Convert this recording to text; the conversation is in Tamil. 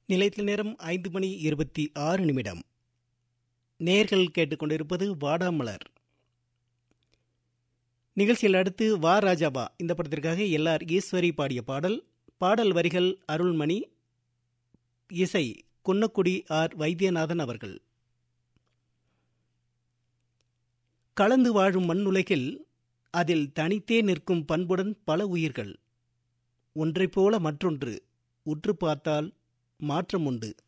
நிலையத்தில் நேரம் ஐந்து மணி இருபத்தி ஆறு நிமிடம் நேர்கள் கேட்டுக்கொண்டிருப்பது வாடாமலர் நிகழ்ச்சியில் அடுத்து வா ராஜாபா இந்த படத்திற்காக எல்ஆர் ஈஸ்வரி பாடிய பாடல் பாடல் வரிகள் அருள்மணி இசை குன்னக்குடி ஆர் வைத்தியநாதன் அவர்கள் கலந்து வாழும் மண்ணுலகில் அதில் தனித்தே நிற்கும் பண்புடன் பல உயிர்கள் ஒன்றைப் போல மற்றொன்று உற்று பார்த்தால் மாற்றம் உண்டு